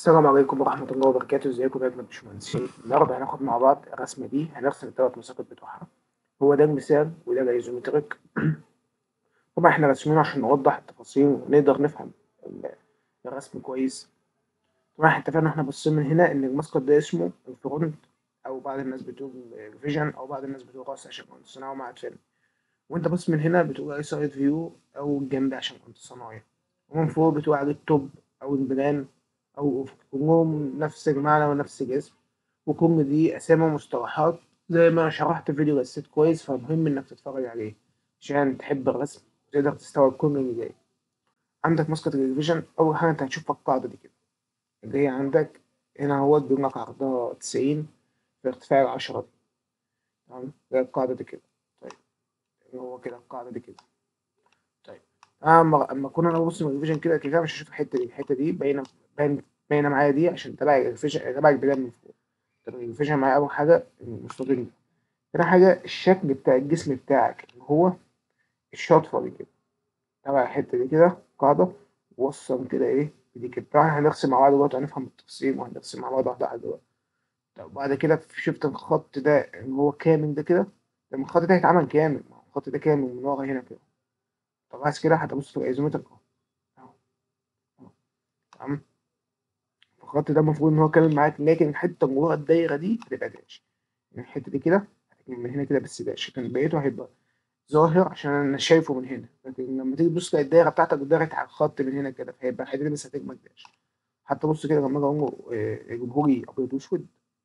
السلام عليكم ورحمة الله وبركاته ازيكم يا باشمهندسين النهارده هناخد مع بعض الرسمة دي هنرسم التلات مساقط بتوعها هو ده المثال وده الايزومتريك طبعا احنا راسمينه عشان نوضح التفاصيل ونقدر نفهم ال- الرسم كويس طبعا احنا اتفقنا احنا باصين من هنا ان المسقط ده اسمه الفرونت او بعض الناس بتقول فيجن او بعض الناس بتقول راس عشان كنت صناعي ومعهد فني وانت باص من هنا بتقول اي سايد فيو او الجنب عشان كنت صنايعي ومن فوق بتقول عليه التوب او البلان او أفق. كلهم نفس المعنى ونفس الاسم وكل دي اسامي ومصطلحات زي ما شرحت في فيديو رسيت كويس فمهم انك تتفرج عليه عشان تحب الرسم وتقدر تستوعب كل اللي جاي عندك مسقط الريفيجن اول حاجه انت هتشوف القاعده دي كده اللي هي عندك هنا هو بيقول لك عرضها 90 في ارتفاع العشرة دي تمام زي القاعدة دي كده طيب اللي هو كده القاعدة دي كده طيب اما اما كنا انا ببص من الريفيجن كده كده مش هشوف الحتة دي الحتة دي باينة باينة باينة معايا دي عشان تبع الريفيجن تبع البداية من فوق طب الريفيجن معايا أول حاجة المستطيل ده تاني حاجة الشكل بتاع الجسم بتاعك اللي هو الشطفة دي كده تبع الحتة دي كده قاعدة وصل كده ايه دي كده طبعا هنرسم مع بعض دلوقتي هنفهم التفاصيل وهنرسم مع بعض واحدة واحدة دلوقتي طب بعد كده شفت الخط ده اللي هو كامل ده كده لما الخط ده هيتعمل كامل ما هو الخط ده كامل من ورا هنا كده طب عايز كده هتبص في الايزومتر اهو اهو اهو تمام الخط ده المفروض ان هو كامل معاك لكن الحته اللي ورا الدايره دي هتبقى داش يعني الحته دي كده هتكون من هنا كده بس داش لكن بقيته هيبقى ظاهر عشان انا شايفه من هنا لكن لما تيجي تبص تلاقي الدايره بتاعتك اتدارت على الخط من هنا كده فهيبقى الحته دي بس هتجمد داش حتى بص كده لما اجي اقول له آه، جمهوري ابيض واسود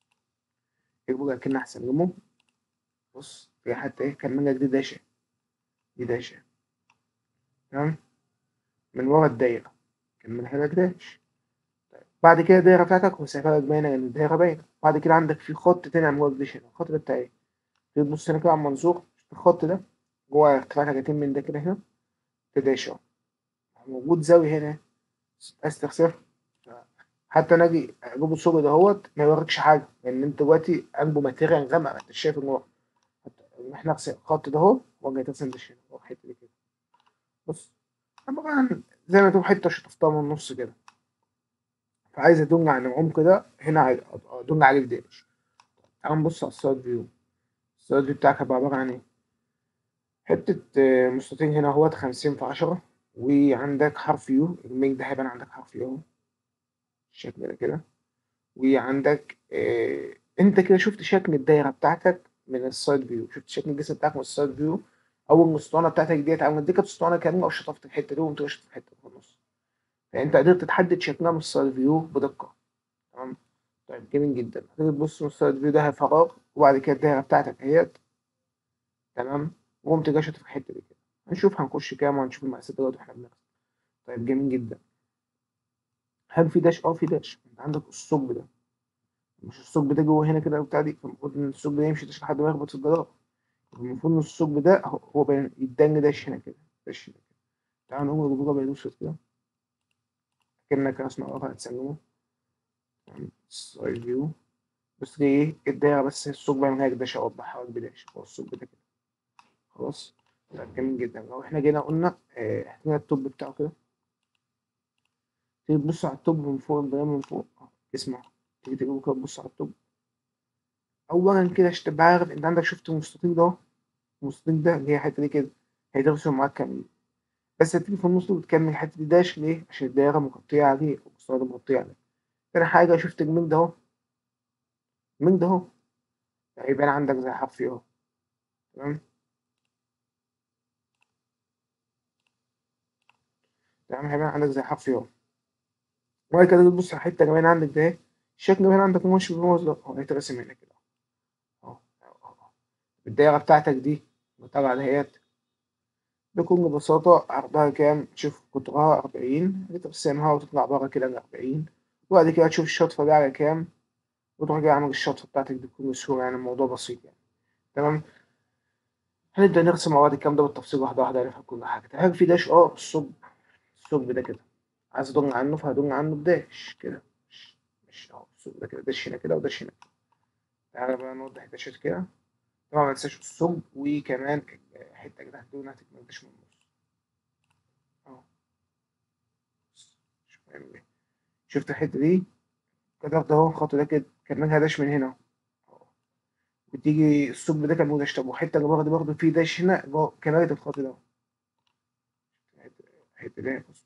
يبقى كأنه أحسن يقوم بص في حتى إيه كان منك دي داشة دي داشة تمام من ورا الدايرة كان منها لك داش طيب. بعد كده الدايرة بتاعتك هو سايبها لك باينة لأن الدايرة باينة بعد كده عندك في خط تاني عم جوه الداش هنا الخط ده بتاع إيه؟ تيجي تبص هنا كده على المنظور الخط ده جوه ارتفاع حاجتين من ده كده هنا ده داش أهو موجود زاوية هنا عايز تخسر حتى انا اجي اجيب الصوره دهوت ما يوريكش حاجه لان انت دلوقتي قلبه ماتيريال غامق ما انتش شايف ان هو حتى احنا نرسم الخط ده اهو وجاي ترسم ده هنا هو الحته دي كده بص عباره عن زي ما تقول حته شطفتها من النص كده فعايز ادل عن العمق ده هنا عايز ادل عليه بداش تعال نبص على السايد فيو السايد فيو بتاعك هيبقى عباره عن ايه حته آه، مستطيل هنا اهوت خمسين في عشرة وعندك حرف يو الميل ده هيبان عندك حرف يو اهو الشكل ده كده وعندك آه انت كده شفت شكل الدايره بتاعتك من السايد فيو شفت شكل الجسم بتاعك من السايد فيو او المسطوانه بتاعتك ديت او دي كانت اسطوانه كامله وشطفت الحته دي وقمت رشت في الحته في النص فانت قدرت تحدد شكلها من السايد فيو بدقه تمام طيب جميل جدا هتيجي تبص من السايد فيو ده فراغ وبعد كده الدايره بتاعتك اهيت تمام وقمت جاي شاطط في الحته دي كده هنشوف هنخش كام وهنشوف المقاسات دلوقتي واحنا بنرسم طيب جميل جدا هل في داش اه في داش انت عندك الثقب ده مش الثقب ده جوه هنا كده بتاع دي فالمفروض ان الثقب ده يمشي داش لحد ما يخبط في الجدار المفروض ان الثقب ده هو هو بين- يدن داش هنا كده داش هنا كده تعال نقوم نجيبه بين اسود كده كأنك رسمة ورقة هتسلمه سايد فيو بس دي ايه الدايرة بس الثقب من هناك داش اوضحها لك بداش هو الثقب ده كده خلاص طيب جميل جدا لو احنا جينا قلنا اه هنا التوب بتاعه كده تيجي تبص على التوب من فوق البيان من فوق اه اسمع تيجي تجيبه كده تبص على التوب اولا كده عشان تبقى عارف انت عندك شفت المستطيل ده اهو المستطيل ده اللي هي الحته دي كده هيترسم معاك كامل بس هتيجي في النص وتكمل الحته دي داش ليه عشان الدايره مغطيه عليه او المستطيل مغطيه عليه تاني حاجه شفت الميل ده اهو الميل ده اهو هيبان عندك زي حرف اهو تمام تمام هيبان عندك زي حرف اهو وبعد كده تبص على الحته كمان عندك ده اهي. الشكل هنا عندك ماشي بالموز ده اهو هيترسم هنا كده اهو اهو اهو الدايره بتاعتك دي طبعا دهيت بكل بساطة عرضها كام؟ تشوف قطرها أربعين هترسمها وتطلع بره كده لأربعين وبعد كده تشوف الشطفة دي على كام وتروح جاي عامل الشطفة بتاعتك دي بكل سهولة يعني الموضوع بسيط يعني تمام هنبدأ نرسم مع بعض الكلام ده بالتفصيل واحدة واحدة نفهم كل حاجة تعرف في داش اه الثقب الثقب ده كده عايز أدل عنه فهدل عنه بداش كده مش مش اه الثقب ده كده داش هنا كده وداش هنا كده تعالى بقى نوضح الداشات كده طبعا ما تنساش الثقب وكمان الحتة كده هتكون هتكملتش من النص اهو شوف هيعمل ايه. شفت الحتة دي كتبت اهو الخط ده كده كملها داش من هنا وتيجي الثقب ده كان داش طب والحته اللي بره دي برضه في داش هنا جوه كمالة الخط ده الحته دي بص.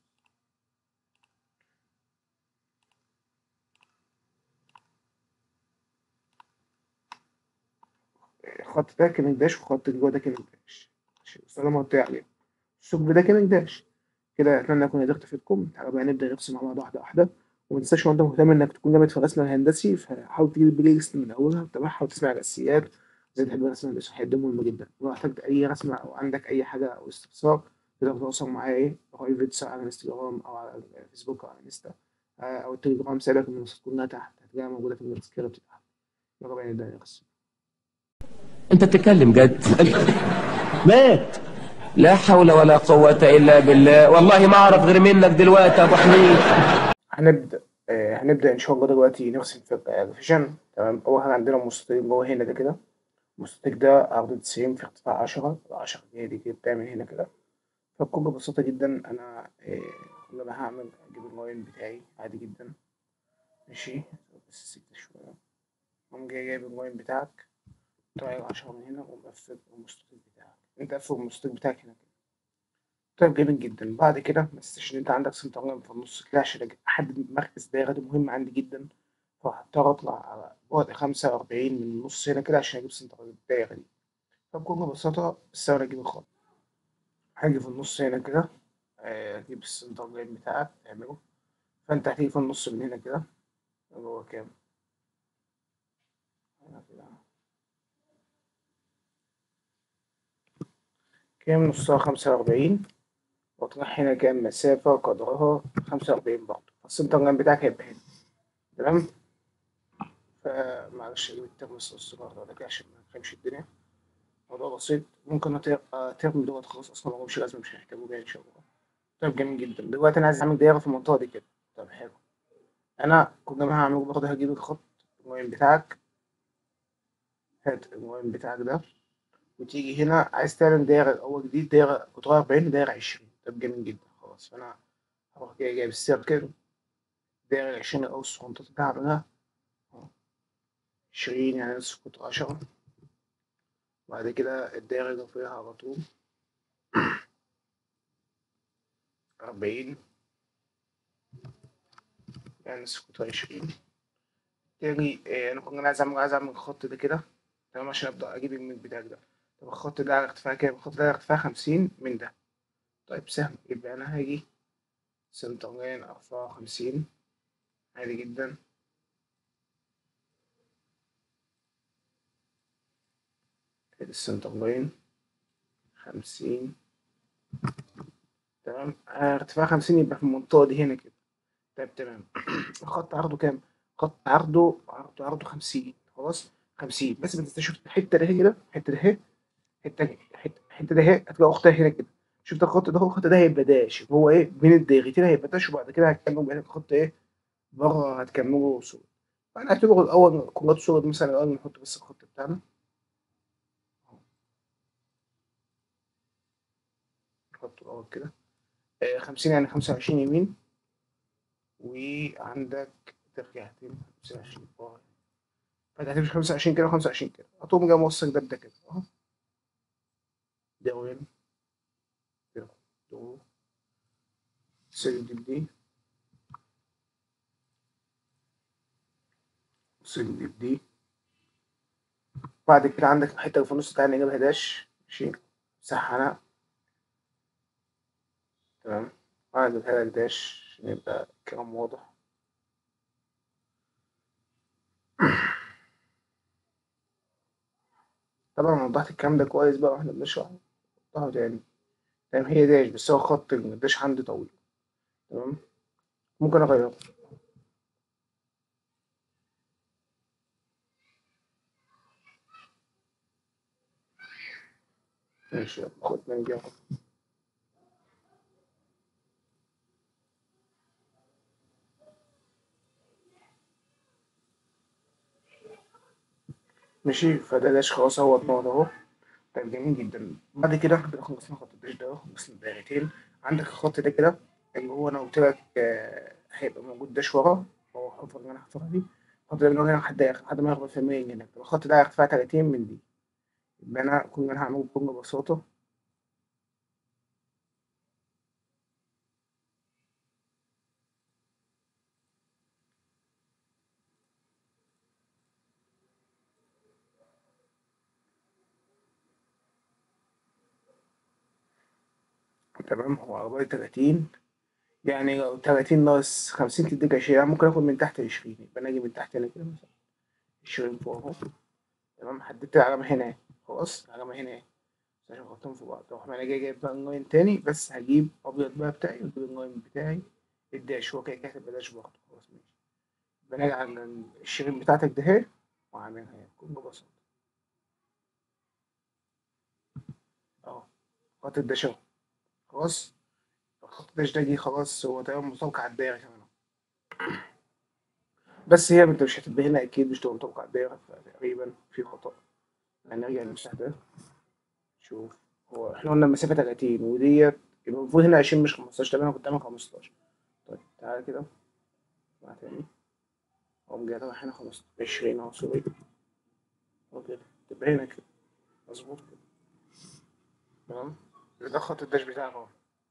الخط ده كان داش والخط اللي جوه ده كان داش طالما قلت عليه الثقب ده كان داش كده اتمنى اكون قدرت افيدكم تعالوا بقى نبدا نرسم مع بعض واحده واحده وما تنساش لو انت مهتم انك تكون جامد في الرسم الهندسي فحاول تجيب البلاي ليست من اولها وتتابعها وتسمع الاساسيات زي تحب الرسم الهندسي هيبقى مهم جدا ولو احتجت اي رسمه او عندك اي حاجه او استفسار تقدر تتواصل معايا ايه برايفت سواء على الانستجرام او على الفيسبوك او على الانستا او التليجرام سايبك المنصات كلها تحت هتلاقيها موجوده في السكريبت تحت يلا بقى نبدا نرسم انت بتتكلم جد مات لا حول ولا قوة الا بالله والله ما اعرف غير منك دلوقتي يا ابو حميد هنبدا آه هنبدا ان شاء الله دلوقتي نرسم في الفيجن تمام اول حاجه عندنا مستطيل جوه هنا ده كده المستطيل ده عرض 90 في ارتفاع 10 10 دي دي كده بتعمل هنا كده فبكل بساطه جدا انا آه لما هعمل اجيب اللاين بتاعي عادي جدا ماشي بس سكت شويه قوم جاي جايب اللاين بتاعك طالع 10 من هنا ومقفل المستطيل بتاعك انت قفل المستطيل بتاعك هنا كده طيب جميل جدا بعد كده ما تنساش ان انت عندك سنتر لاين في النص كده عشان احدد مركز دايره ده مهم عندي جدا فهضطر اطلع على بعد خمسة وأربعين من النص هنا كده عشان اجيب سنتر الدايره دي فبكل بساطه بس انا اجيب الخط هاجي في النص هنا كده اجيب السنتر لاين بتاعك تعمله فانت هتيجي في النص من هنا كده اللي هو كام هنا كده كام نصها خمسة وأربعين وتروح هنا كام مسافة قدرها خمسة وأربعين برضه السنتر لاين بتاعك هيبقى هنا تمام فمعلش أجيب الترمس الصغير ده كده عشان ما نفهمش الدنيا موضوع بسيط ممكن أترم دوت خلاص أصلا ملهمش لازمة مش هنحتاجه بيها إن شاء الله طيب جميل جدا دلوقتي أنا عايز أعمل دايرة في المنطقة دي كده طب حلو أنا كل ما هعمله برضه هجيب الخط اللاين بتاعك هات اللاين بتاعك ده وتيجي هنا عايز تعمل دايرة الأول جديد دايرة قطرها أربعين دايرة عشرين طب جميل جدا خلاص فأنا هروح جاي جايب السيركل دايرة العشرين الأول الصغنطوط ده هعملها عشرين يعني نص قطر عشرة بعد كده الدايرة اللي فيها على طول أربعين يعني نص قطر عشرين تاني أنا كنت عايز أعمل عايز أعمل الخط ده كده تمام عشان أبدأ أجيب الميل بتاعك ده طب الخط ده على ارتفاع كام؟ الخط ده على ارتفاع خمسين من ده طيب سهل يبقى أنا هاجي سنتر لاين ارتفاع خمسين عادي جدا السنتر لاين خمسين تمام ارتفاع خمسين يبقى في المنطقة دي هنا كده طيب تمام الخط عرضه كام؟ خط عرضه عرضه عرضه خمسين خلاص خمسين بس ما تنساش الحتة دي كده الحتة دي حته حته الحته دي اهي هتلاقي اختها هنا كده شفت الخط ده الخط ده هيبقى داش هو ايه بين الدايرتين هيبقى داش وبعد كده هتكملوا بقى الخط ايه بره هتكملوا صور فانا اعتبره الاول كرات صور مثلا الاول نحط بس الخط بتاعنا نحطه الاول كده آه خمسين يعني خمسة وعشرين يمين وعندك ترجع تاني خمسة وعشرين فانت هتمشي خمسة وعشرين كده وخمسة وعشرين كده هتقوم جاي موصل ده بده كده اهو داون دو سجل دي سجل دي بعد كده عندك الحتة اللي في النص تعالى نجيبها داش ماشي مسحها أنا تمام وأعمل لك داش عشان يبقى الكلام واضح طبعا وضحت الكلام ده كويس بقى واحنا بنشرح وضحه تاني تمام هي داش بس هو خط الداش عندي طويل تمام ممكن اغيره ماشي يلا خد من دي اهو ماشي فده داش خلاص هو اتنقط اهو طيب جميل جدا بعد كده بناخد خلصنا خط الداش ده خلصنا الدايرتين عندك الخط ده كده اللي هو انا قلت لك آه، هيبقى موجود داش ورا هو الحفرة اللي أنا حافرها دي الخط ده من هنا لحد الآخر لحد ما يخبط في المية هناك الخط ده ارتفاع تلاتين من دي يبقى أنا كل اللي أنا هعمله بكل بساطة تمام هو أربعة تلاتين يعني لو تلاتين ناقص خمسين تديك عشرين يعني ممكن آخد من تحت عشرين يبقى أنا أجي من تحت هنا كده مثلا عشرين فوق أهو تمام حددت العلامة هنا خلاص العلامة هنا عشان أحطهم في بعض أروح أنا جاي جايب بقى اللاين تاني بس هجيب أبيض بقى بتاعي وأجيب اللاين بتاعي الداش هو كده كده هتبقى داش برضه خلاص ماشي يبقى نرجع على الشريط بتاعتك ده اهي وأعملها يعني بكل بساطة أهو خط الداش أهو خلاص الخط الداش ده جه خلاص هو تقريبا مطابق على الدايرة كمان أهو. بس هي انت مش هتبقى هنا اكيد مش تبقى مطابقة على الدايرة فتقريبا في خطأ هنرجع للمساحة ده شوف هو احنا قلنا المسافة تلاتين وديت يبقى المفروض هنا عشرين مش خمستاشر تمام انا كنت عامل خمستاشر طيب تعالى كده مع تاني اقوم جاي طالع هنا خمستاشر عشرين اهو سوري اهو كده تبقى هنا كده مظبوط كده تمام يبقى ده خط الداش بتاعك اهو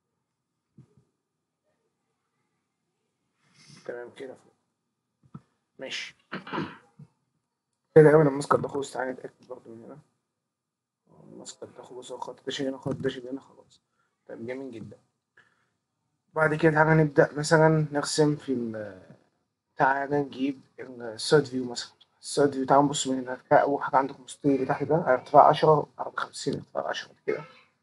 تمام كده فوق ماشي كده تقريبا الماسكة الضغوط تعالى نتأكد برضه من هنا الماسكة الضغوط هو خط الداش هنا خط الداش هنا خلاص طيب جميل جدا بعد كده تعالى نبدأ مثلا نرسم في ال تعالى نجيب السايد فيو مثلا السايد فيو تعالى نبص من هنا هتلاقي أول حاجة عندك المستطيل اللي تحت ده ارتفاع عشرة أربعة خمسين ارتفاع عشرة كده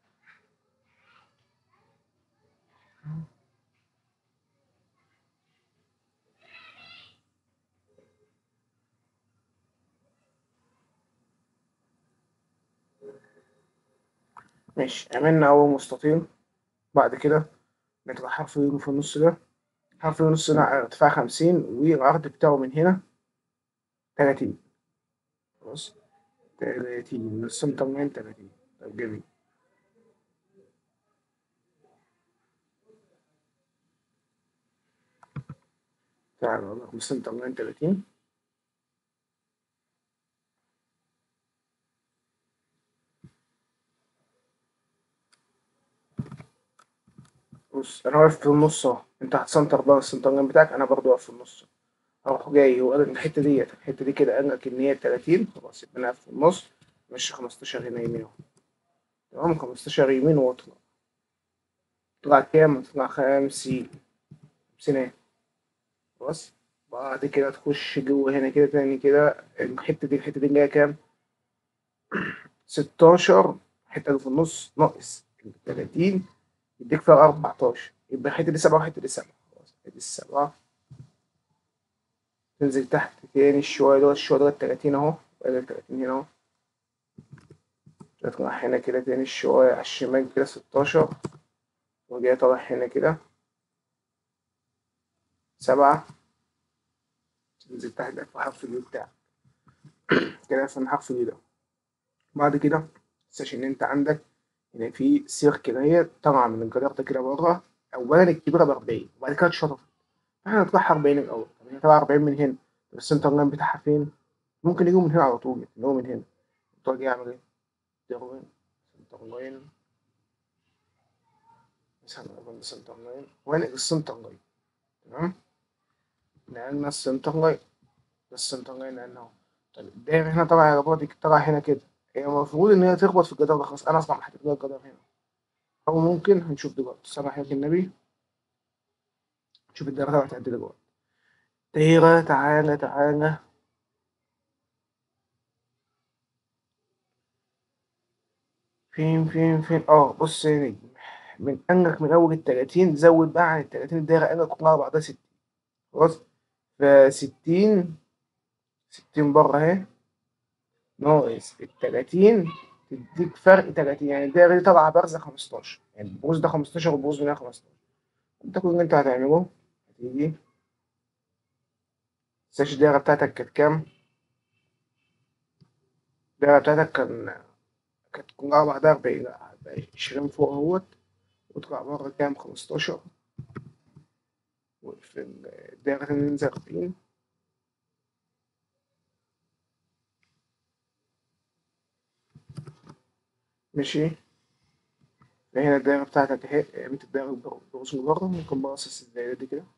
ماشي عملنا أول مستطيل بعد كده نطلع حرف اليو في النص ده حرف النص ده على ارتفاع خمسين والعرض بتاعه من هنا تلاتين خلاص تلاتين السنتر لاين تلاتين طيب جميل تعالى أقول لكم السنتر لاين تلاتين بص أنا واقف في النص أهو أنت هتسنتر بقى السنتر لاين بتاعك أنا برضه واقف في النص أروح جاي هو قال إن الحتة ديت الحتة دي كده قال لك إن هي تلاتين خلاص يبقى أنا واقف في النص مش خمستاشر هنا يمين أهو تمام خمستاشر يمين وأطلع طلع كام؟ طلع خمسين خمسين أهي خلاص بعد كده تخش جوه هنا كده تاني كده الحتة دي الحتة دي جاية كام؟ ستاشر الحتة اللي في النص ناقص تلاتين يديك فيها أربعتاشر يبقى الحتة دي سبعة والحتة دي سبعة خلاص الحتة دي السبعة تنزل تحت تاني شوية دول شوية دول التلاتين أهو وادي التلاتين هنا أهو تطلع هنا كده تاني شوية على الشمال كده ستاشر وجاي طالع هنا كده سبعة تنزل تحت في حرف اليو بتاعك كده اسمه حرف اليو ده بعد كده متنساش إن أنت عندك هنا في سيركل اهي طالعة من الجدار ده كده بره أولا الكبيرة بأربعين وبعد كده اتشطفت احنا نطلعها أربعين الأول طب هي طالعة أربعين من هنا طب السنتر لاين بتاعها فين؟ ممكن يجوا من هنا على طول اللي هو من هنا تروح جاي أعمل إيه؟ سنتر سنتر لاين مثلا أقول سنتر لاين وأنقل السنتر لاين تمام؟ نقلنا السنتر لاين ده السنتر لاين نقلنا أهو طيب الدايرة هنا طالعة يا رباطي طالعة هنا كده هي المفروض إن هي تخبط في الجدار ده خلاص أنا أصلا محدد لها الجدار هنا أو ممكن هنشوف دلوقتي سامع حياة النبي شوف الدايرة طلعت قد إيه دلوقتي دايرة تعالى تعالى فين فين فين اه بص يا نجم من أنجك من أول التلاتين زود بقى عن التلاتين الدايرة أنجك كلها على بعضها ستين خلاص فستين ستين بره أهي ناقص التلاتين تديك فرق تلاتين يعني الدايرة دي طالعة بارزة خمستاشر يعني البروز ده خمستاشر والبروز ده خمستاشر انت كل اللي انت هتعمله هتيجي متنساش الدايرة بتاعتك كانت كام؟ الدايرة بتاعتك كان كانت كلها بعدها أربعين لأ هتبقى عشرين فوق اهوت وتطلع بره كام خمستاشر وفي الدايرة تانية ننزل أربعين ماشي فهنا الدايرة بتاعتك اهي قيمة الدايرة بر- برسم بره ممكن باصص الدايرة دي كده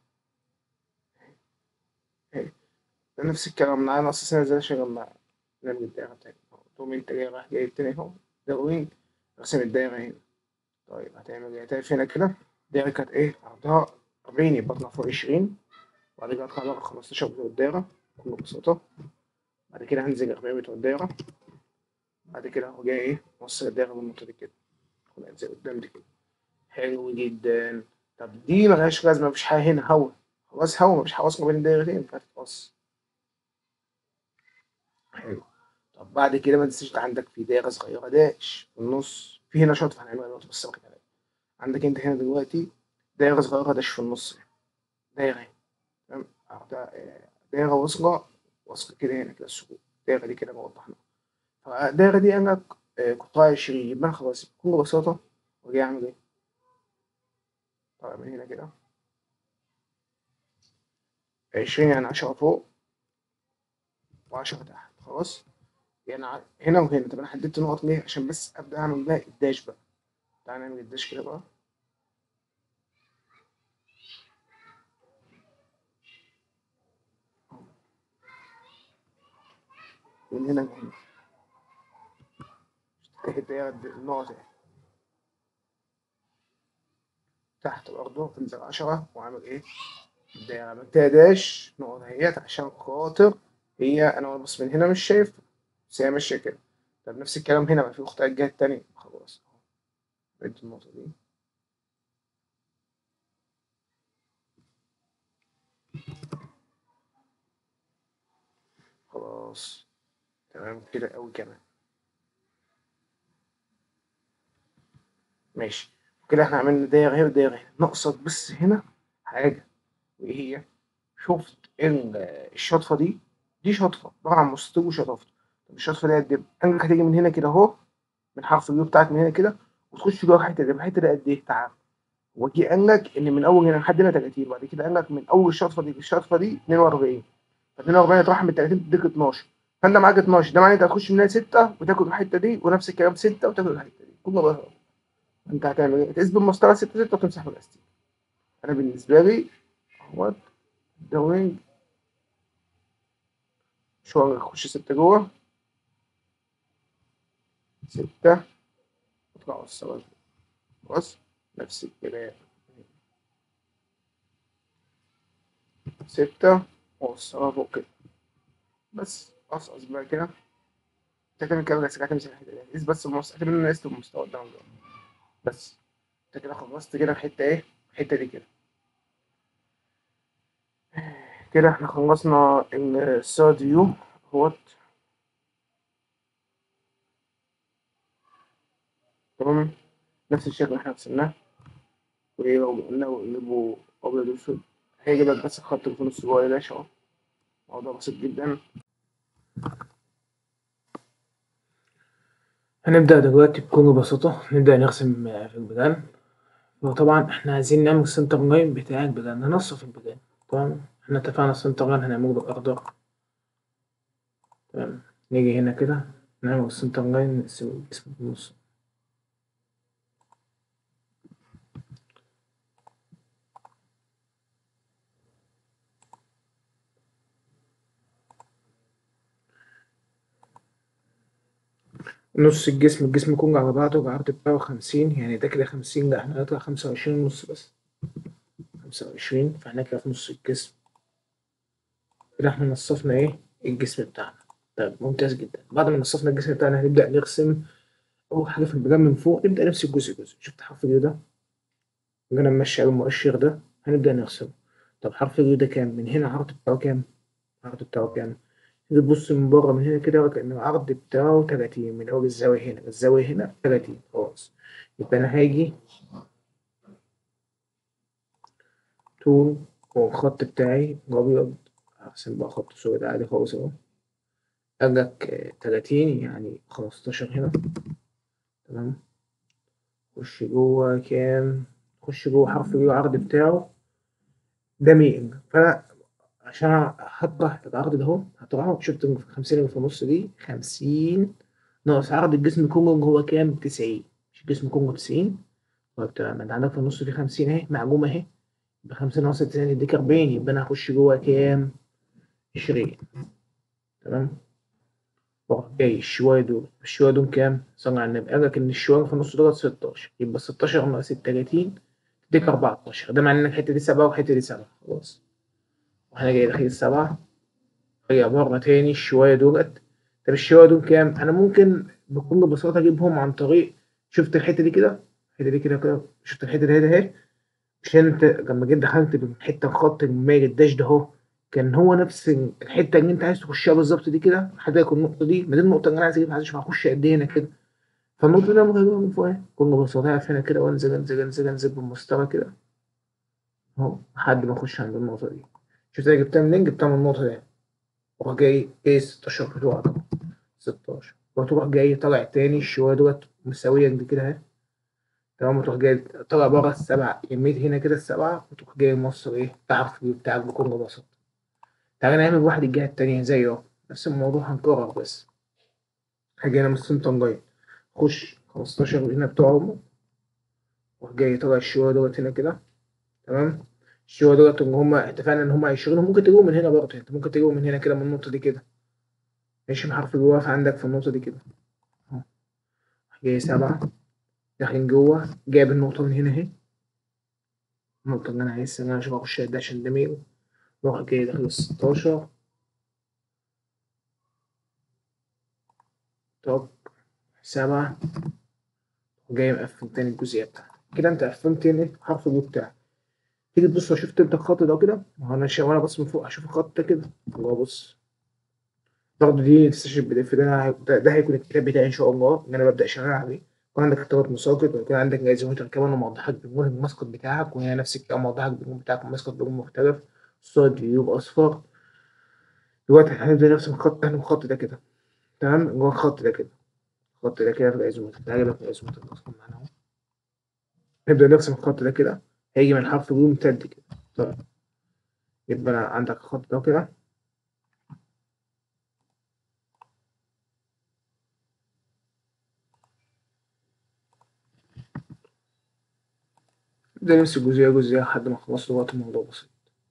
اهي ده نفس الكلام معانا نقص هنا ازاي عشان لما نعمل الدايرة بتاعتنا تقوم انت جاي رايح جايب تاني اهو دروينج رسم الدايرة هنا طيب هتعمل ايه هتعمل هنا كده الدايرة كانت ايه عرضها أربعين يبقى اطلع فوق عشرين بعد كده اطلع بره خمستاشر بتوع الدايرة بكل بساطة بعد كده هنزل أربعين بتوع الدايرة بعد كده هو جاي ايه موصل الدايرة بالنقطة دي كده وننزل قدام دي كده حلو جدا طب دي ملهاش لازمة مفيش حاجة هنا هوا خلاص هوا مفيش حواس ما بين الدايرتين فهتتقص حلو طب بعد كده ما تنساش ده عندك في دايرة صغيرة داش في النص في هنا شوط هنعملها دلوقتي بس ما كده عندك انت هنا دلوقتي دايرة صغيرة داش في النص دايرة اهي تمام أهو ده، آه، دايرة واصلة واصلة كده هنا كده السقوط الدايرة دي كده ما وضحنا فالدايرة دي أنا آه، قطاع عشرين يبقى أنا خلاص بكل بساطة وجاي أعمل إيه؟ طالع من هنا كده عشرين يعني عشرة فوق وعشرة تحت خلاص يعني ع- هنا وهنا طب أنا حددت نقط ليه؟ عشان بس أبدأ أعمل بقى الداش بقى تعالى نعمل الداش كده بقى من هنا لهنا تحت الدايرة دي- النقط اهي تحت برضه تنزل عشرة وعامل ايه؟ الدايرة عملتها داش نقط اهيت عشان خاطر هي أنا وأنا بص من هنا مش شايف بس هي ماشية كده طب نفس الكلام هنا بقى في أختها الجهة التانية خلاص أهو بدي النقطة دي خلاص تمام كده أوي كمان ماشي كده احنا عملنا دايرة هنا ودايرة هنا ناقصك بس هنا حاجة وإيه هي؟ شفت ال- الشطفة دي دي شطفة عبارة عن مستوى وشطفت طب الشطفة دي قد إيه؟ أنك هتيجي من هنا كده أهو من حرف اليو بتاعك من هنا كده وتخش جوه الحتة دي الحتة دي قد إيه؟ تعال وجي قال لك إن من أول هنا لحد هنا 30 بعد كده قال لك من أول الشطفة دي للشطفة دي 42 ف 42 هتروح من 30 تديك 12 فأنت معاك 12 ده معناه أنت هتخش من هنا 6 وتاخد الحتة دي ونفس الكلام 6 وتاخد الحتة دي كله بقى أنت هتعمل إيه؟ تقيس بالمسطرة 6 6 وتمسح بالاستيك أنا بالنسبة لي اهوت دوينج شو اخش ستة جوه ستة اطلع السبب خلاص نفس الكلام ستة ووصلها فوق كده بس قصقص بقى كده انت تعمل كده بس هتمسك الحتة دي قيس بس المستوى اعتبر ان انا قست المستوى قدام ده بس انت كده خلصت كده الحتة ايه الحتة دي كده كده احنا خلصنا الثird فيو اهوت تمام نفس الشكل اللي احنا رسمناه وايه لو قلنا نقلبه ابيض واسود هيجيب لك بس الخط اللي في النص جوه ده اهو الموضوع بسيط جدا هنبدأ دلوقتي بكل بساطة نبدأ نرسم في البلان وطبعا احنا عايزين نعمل السنتر لاين بتاع البلان ننصف البلان تمام احنا اتفقنا السنتر لاين هنعمله بالأخضر تمام نيجي هنا كده نعمل السنتر لاين نقسم الجسم في النص نص الجسم الجسم كله على بعضه العرض بتاعه خمسين يعني ده كده خمسين لا احنا هنطلع خمسة وعشرين ونص بس خمسة وعشرين فاحنا كده في نص الجسم كده احنا نصفنا ايه الجسم بتاعنا طيب ممتاز جدا بعد ما نصفنا الجسم بتاعنا هنبدأ نرسم أول حاجة في البلان من فوق نبدأ نمسك جزء جزء شفت حرف اليو ده جينا نمشي على المؤشر ده هنبدأ نرسمه طب حرف اليو ده كام من هنا العرض بتاعه كام العرض بتاعه كام تيجي تبص من بره من هنا كده كأن العرض بتاعه 30 من أول الزاوية هنا الزاوية هنا 30 خلاص يبقى أنا هاجي طول والخط بتاعي الأبيض هرسم بقى خط سود عادي خالص أهو قالك تلاتين يعني خمستاشر هنا تمام خش جوه كام خش جوه حرف اليو العرض بتاعه ده ميل فأنا عشان هطرح العرض ده اهو هطرحه شفت الخمسين اللي في النص دي خمسين ناقص عرض الجسم كله هو كام؟ 90 مش الجسم كله 90 طيب تمام انت عندك في النص في 50 اهي معجومة اهي يبقى 50 ناقص 90 يديك 40 يبقى انا هخش جوه كام؟ 20 تمام واروح جاي الشوية دول الشوية دول كام؟ صلى على النبي قال لك ان الشوية في النص دول 16 يبقى 16 ناقص 30 تديك 14 ده معناه ان الحتة دي 7 والحتة دي 7 خلاص واحنا جاي داخل السبعة رجع مرة تاني الشوية دولت طب الشوية دول كام؟ أنا ممكن بكل بساطة أجيبهم عن طريق شفت الحتة دي كده الحتة دي كده كده شفت الحتة دي اهي عشان أنت لما جيت دخلت بالحتة الخط المميز الداش ده أهو كان هو نفس الحتة اللي أنت عايز تخشها بالظبط دي كده لحد يكون النقطة دي ما دي النقطة اللي أنا عايز أجيبها عايز أشوف هخش قد إيه هنا كده فالنقطة دي أنا ممكن أجيبها من فوق أهي كل بساطة أقف هنا كده وأنزل أنزل أنزل أنزل بالمستوى كده أهو لحد ما أخش عند النقطة دي شفت أنا جبتها منين؟ جبتها من النقطة دي وراح جاي ايه 16 بتوعك 16 وتروح جاي طالع تاني الشوية دوت مساوية دي كده اهي تمام وتروح جاي طالع بره السبعة يميت هنا كده السبعة وتروح جاي موصل ايه تعرف بتاعك بكل بساطة تعالى نعمل واحد الجهة التانية زيه اهو نفس الموضوع هنكرر بس هاجي هنا من السنتر لاين خش 15 هنا بتوعهم وراح جاي طالع الشوية دوت هنا كده تمام الشوية دولت ان هما اتفقنا ان هما 20 ممكن تجيبهم من هنا برضه انت ممكن تجيبهم من هنا كده من النقطة دي كده ماشي بحرف الواقف عندك في النقطة دي كده اهو جاي سبعة داخلين جوه جايب النقطة من هنا اهي النقطة اللي أنا عايز إن أنا أشوف أخش ده عشان ده ميل وأروح جاي داخل الستاشر طب سبعة وجاي مقفل تاني الجزئية بتاعتك كده أنت قفلت تاني حرف اليو بتاعك تيجي تبص لو شفت أنت الخط ده كده ما هو أنا شا... وأنا بص من فوق هشوف الخط ده كده الله بص برضه دي تستشهد البي دي اف ده ده, ده هيكون الكتاب بتاعي ان شاء الله ان انا ببدا شغال عليه يكون عندك اختبار مساقط ويكون عندك جايزومتر كمان وموضحك باللون المسقط بتاعك وهي نفس الكلام موضحك باللون بتاعك المسقط بلون مختلف الصوره جيوب اصفر دلوقتي هنبدا نرسم الخط ده الخط ده كده تمام جوه الخط ده كده الخط ده كده في الجايزومتر ده هجيبك الجايزومتر اصلا معانا اهو نبدا نرسم الخط ده كده هيجي من حرف جيم ممتد كده طيب يبقى أنا عندك الخط ده كده ده نفس جزئية جزئية لحد ما نخلص وقت الموضوع بسيط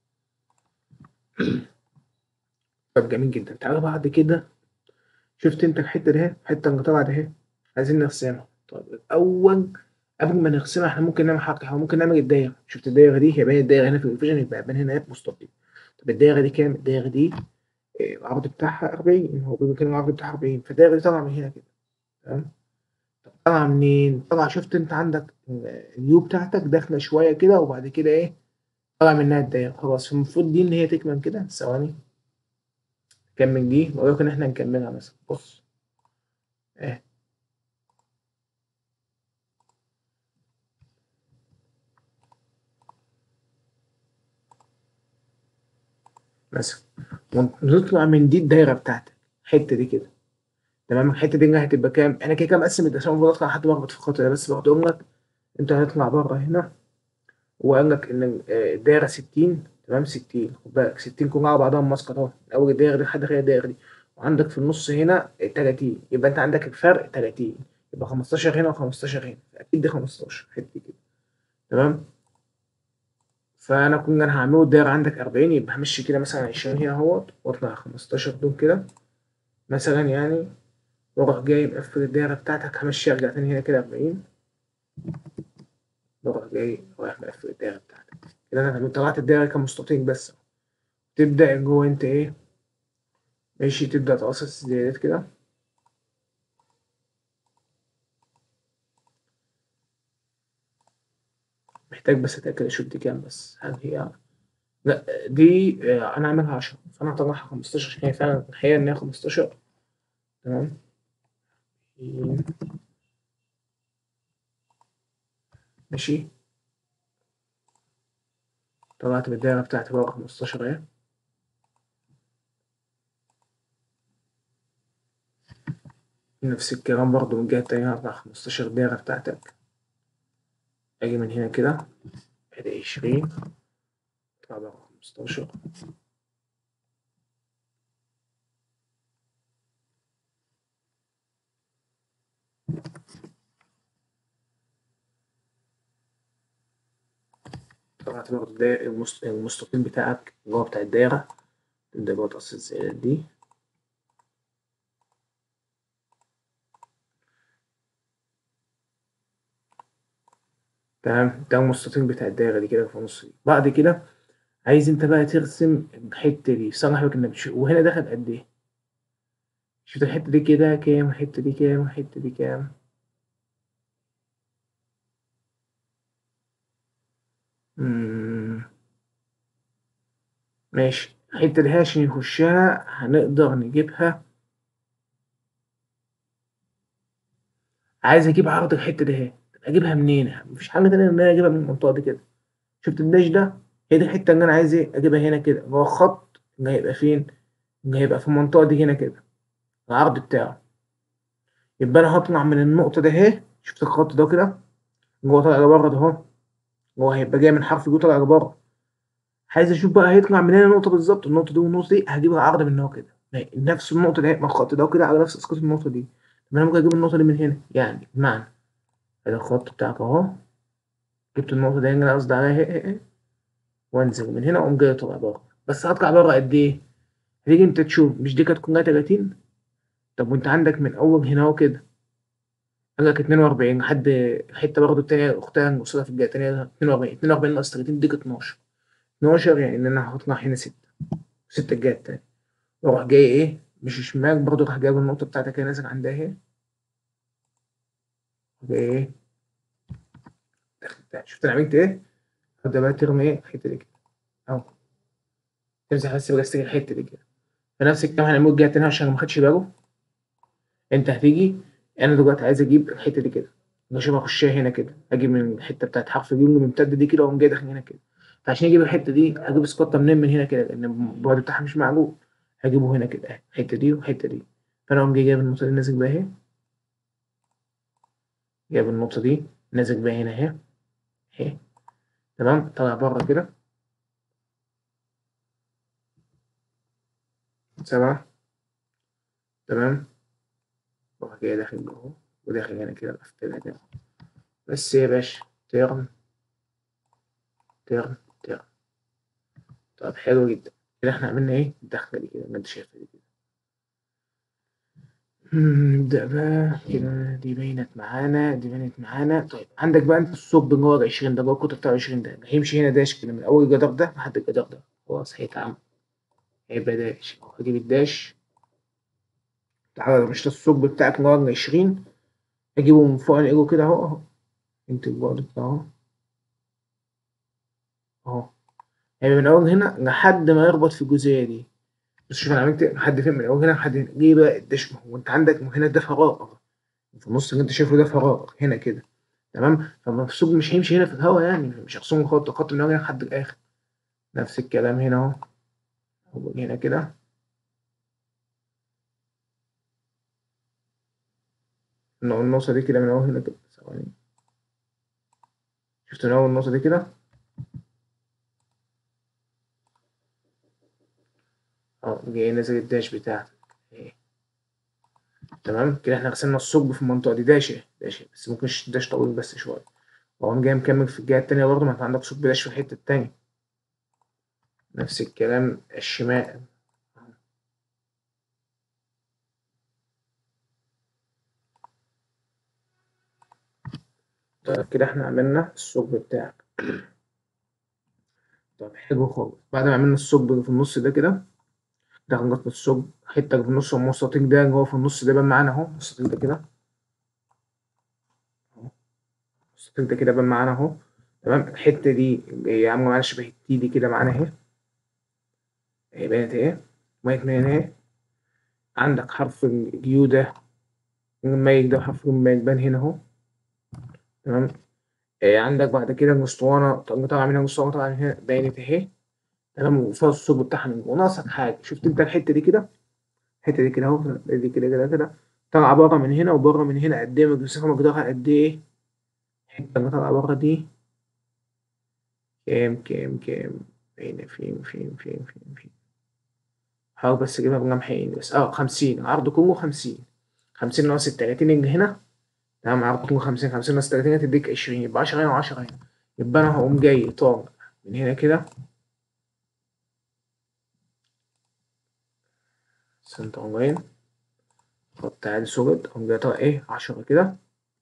طب جميل جدا تعالى بعد كده شفت انت الحتة دي اهي الحتة اللي طالعة دي اهي عايزين نرسمها طيب الأول قبل ما نرسمها احنا ممكن نعمل حركة احنا ممكن نعمل الدايرة شفت الدايرة دي هي باين الدايرة هنا في الفيجن يبقى باين هنا مستطيل طب الدايرة دي كام؟ الدايرة دي إيه، العرض بتاعها 40 هو بيقول كده العرض بتاعها 40 فالدايرة دي طالعة من هنا كده تمام طب طالعة منين؟ طالعة شفت انت عندك اليو بتاعتك داخلة شوية كده وبعد كده ايه طالع منها الدايرة خلاص المفروض دي ان هي تكمل كده ثواني نكمل دي ولكن احنا نكملها مثلا بص ايه مثلا ونطلع من دي الدايرة بتاعتك الحتة دي كده تمام الحتة دي اللي هتبقى كام؟ انا كده كده مقسم الدسام المفروض اطلع لحد ما اخبط في الخط ده بس بقول لك انت هتطلع بره هنا وقال لك ان الدايرة 60 تمام 60 خد بالك 60 كلها على بعضها مسقط اهو من اول الدايرة دي لحد اخر الدايرة دي وعندك في النص هنا 30 يبقى انت عندك الفرق 30 يبقى 15 هنا و15 هنا اكيد دي 15 حته كده تمام فانا كنا انا هعمله الدايره عندك 40 يبقى همشي كده مثلا 20 هنا اهوت واطلع 15 دول كده مثلا يعني واروح جاي مقفل الدايره بتاعتك همشي ارجع تاني هنا كده 40 واروح جاي رايح مقفل الدايره بتاعتك كده انا طلعت الدايره كمستطيل بس تبدا جوه انت ايه ماشي تبدأ تقصص الزيادات كده محتاج بس أتأكد أشوف دي كام بس هل هي لا دي آه، أنا عاملها عشرة فأنا هطلعها خمستاشر عشان هي فعلا الحقيقة إن هي خمستاشر تمام ماشي طلعت بالدايرة بتاعتي بقى خمستاشر أهي نفس الكلام برضو من الجهة التانية هطلع خمستاشر دايرة بتاعتك أجي من هنا كده أدي عشرين أطلع بقى خمستاشر طلعت برضه الدايرة المست- المستطيل بتاعك اللي هو بتاع الدايرة تبدأ بقى تقص الزائدات دي تمام ده المستطيل بتاع الدايرة دي كده في النص دي بعد كده عايز انت بقى ترسم الحتة دي صراحة بالك انك بتشوف وهنا دخل قد ايه شفت الحتة دي كده كام الحتة دي كام الحتة دي كام مم. ماشي الحتة دي عشان يخشها هنقدر نجيبها عايز اجيب عرض الحتة دي اهي اجيبها منين مفيش حل تاني ان انا اجيبها من المنطقة دي كده شفت الداش ده هي دي الحتة اللي انا عايز ايه اجيبها هنا كده جوه الخط اللي هيبقى فين اللي هيبقى في المنطقة دي هنا كده العرض بتاعه يبقى انا هطلع من النقطة ده اهي شفت الخط ده كده جوه طالع لبره ده اهو هو هيبقى جاي من حرف جو طالع لبره عايز اشوف بقى هيطلع منين النقطة بالظبط النقطة دي والنقطة دي هجيبها عرض من هنا كده نفس النقطة دي ما الخط ده كده على نفس اسقاط النقطة دي طب انا ممكن اجيب النقطة دي من هنا يعني بمعنى ادي الخط بتاعك اهو جبت النقطة دي اللي انا قصدي عليها اهي اهي وانزل من هنا واقوم جاي طالع بره بس هطلع بره قد ايه؟ هتيجي انت تشوف مش دي كانت كلها 30 طب وانت عندك من اول هنا اهو كده قال لك 42 لحد الحته برضه التانية اختها المقصوده في الجهه التانية 42 42 ناقص 30 ديك 12 12 يعني ان انا هطلع هنا 6 6 الجهه التانية واروح جاي ايه مش شمال برضه راح جايب النقطه بتاعتك هي نازل عندها اهي جاي ايه دخلتها شفت انا عملت ايه؟ تبدأ بقى ترمي ايه الحته دي كده اهو تمسح بس بلاستيك الحته دي كده فنفس الكلام هنعمله الجهه التانية عشان ما خدش باله انت هتيجي انا دلوقتي عايز اجيب الحته دي كده اشوف اخشها هنا كده اجيب من الحته بتاعت حرف اليونج الممتده دي كده واقوم جاي داخل هنا كده فعشان اجيب الحته دي هجيب سكوتة منين من هنا كده لان البعد بتاعها مش معقول هجيبه هنا كده اهي الحته دي والحته دي فانا اقوم جاي جايب النقطه دي نازل بيها اهي جايب النقطه دي نازل بيها هنا اهي اهي تمام طلع بره كده سبعة تمام وراح جاي داخل جوه وداخل هنا كده بقفلها كده بس يا باشا تيرن تيرن تيرن طب حلو جدا كده احنا عملنا ايه الدخلة دي كده اللي انت شايفها دي كده نبدأ بقى كده دي بينت معانا دي بينت معانا طيب عندك بقى انت الثقب اللي هو 20 ده جوه الكتله بتاع 20 ده هيمشي هنا داش كده من اول الجدار ده لحد الجدار ده خلاص هيتعمل هيبقى داش هجيب الداش تعالى لو مش ده الثقب بتاعك اللي هو 20 اجيبه من فوق الايجو كده اهو اهو انت البعد بتاعه اهو اهو هيبقى من اول هنا لحد ما يربط في الجزئيه دي بس شوف انا عملت لحد فين من اول هنا لحد هنا ليه بقى الداش ما هو انت عندك هنا ده فراغ في النص اللي انت شايفه ده فراغ هنا كده تمام فالمفصول مش هيمشي هنا في الهواء يعني مش هيخصم خط خط من اول هنا لحد الاخر نفس الكلام هنا اهو هو هنا كده النقطة دي كده من اول هنا كده ثواني شفت من اول النقطة دي كده اه جاي نازل الداش بتاعتك اهي تمام كده احنا غسلنا الثقب في المنطقة دي داش اهي داش اهي بس ممكن داش طويل بس شوية وقام جاي مكمل في الجهة التانية برضه ما انت عندك ثقب داش في الحتة التانية نفس الكلام الشمال طيب كده احنا عملنا الثقب بتاعك طب حلو خالص بعد ما عملنا الثقب اللي في النص ده كده ده خلصنا الثقب حتة اللي في النص المستطيل ده اللي هو في النص ده بان معانا اهو المستطيل ده كده المستطيل ده كده بان معانا اهو تمام الحتة دي اللي هي عاملة معانا شبه التي دي كده معانا اهي اهي بانت اهي بانت من هنا اهي عندك حرف اليو ده المايك ده حرف المايك بان هنا اهو تمام إيه عندك بعد كده الاسطوانة طالعة منها الاسطوانة طالعة من هنا بانت اهي تمام وفيها الثقب بتاعها من جوه ناقصك حاجة شفت انت الحتة دي كده الحتة دي كده اهو دي كده كده كده طالعة بره من هنا وبره من هنا قد ايه مسافة مقدارها قد ايه الحتة اللي طالعة بره دي كام كام كام هنا فين فين فين فين فين حاول بس اجيبها بجمحين بس اه خمسين عرض كله خمسين خمسين ناقص التلاتين اللي هنا تمام عرض كله خمسين خمسين ناقص التلاتين هتديك عشرين يبقى عشرة هنا وعشرة هنا يبقى انا هقوم جاي طالع من هنا كده سنتر لاين خط عادي سوليد اقوم جاي طالع ايه عشرة كده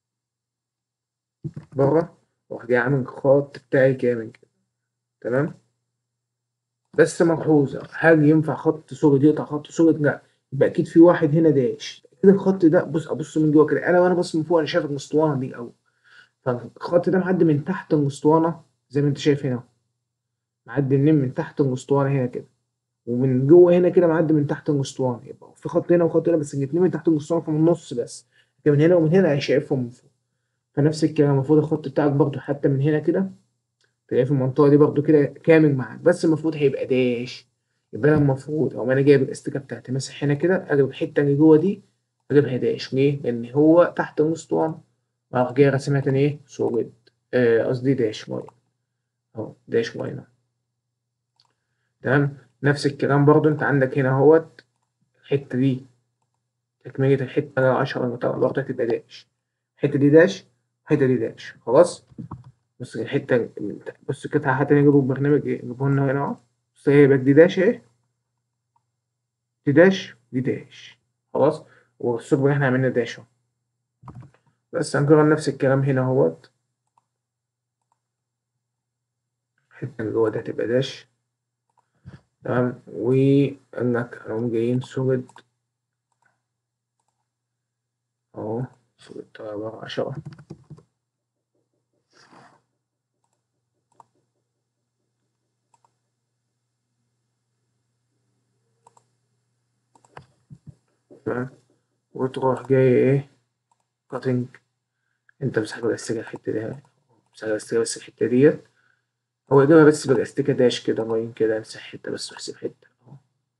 بره واروح جاي عامل الخط بتاعي كامل كده تمام بس ملحوظة هل ينفع خط سوليد يقطع خط سوليد؟ لا يبقى أكيد في واحد هنا داش كده الخط ده بص أبص من جوه كده أنا وأنا بص من فوق أنا شايف الأسطوانة دي أوي فالخط ده معدي من تحت الأسطوانة زي ما أنت شايف هنا معدي منين من تحت الأسطوانة هنا كده ومن جوه هنا كده معدي من تحت الأسطوانة يبقى في خط هنا وخط هنا بس الاتنين من تحت الأسطوانة فمن النص بس لكن من هنا ومن هنا أنا شايفهم من فوق فنفس الكلام المفروض الخط بتاعك برضه حتى من هنا كده تلاقيه في المنطقة دي برضه كده كامل معاك بس المفروض هيبقى داش يبقى أنا المفروض أو أنا جايب الاستيكة بتاعتي ماسح هنا كده أجيب الحتة اللي جوه دي أجيبها داش ليه؟ لأن هو تحت الأسطوانة وأروح جاي راسمها تاني إيه؟ سوليد آه، قصدي داش لاين أهو داش لاين أهو تمام نفس الكلام برضه أنت عندك هنا اهوت الحتة دي تكملة الحتة العشرة المطلع برضه هتبقى داش الحتة دي داش الحتة دي داش خلاص بص الحتة بص كده حتى نجيبه برنامج ايه نجيبه لنا هنا اهو بص هي يبقى دي داش اهي دي داش دي داش خلاص والثقب اللي احنا عملنا داش اهو بس هنكرر نفس الكلام هنا اهوت الحتة اللي جوه دي هتبقى داش تمام وقال لك هنقوم جايين سوليد اهو سوليد طيارة عشرة تمام وتروح جاي ايه كاتنج انت مسحب الاستيكة الحتة دي مسحب الاستيكة بس الحتة ديت هو يجيبها بس بالاستيكة داش كده لاين كده امسح حتة بس واحسب حتة اهو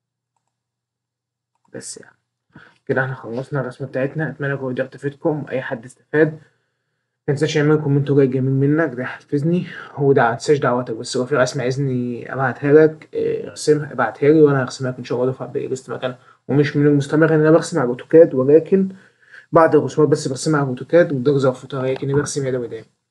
بس يعني كده احنا خلصنا الرسمة بتاعتنا اتمنى يكون الفيديو تفيدكم اي حد استفاد متنساش يعمل كومنت جاي جميل منك ده يحفزني وده متنساش دعواتك بس لو في رسمة عايزني ابعتها لك اه، ارسمها ابعتها لي وانا هرسمها لك ان شاء الله دفعة بإجازة مكان ومش من المستمر ان انا برسم على الاوتوكاد ولكن بعض الرسومات بس برسمها على الاوتوكاد وده ظرف طريقة اني برسم يدوي دايما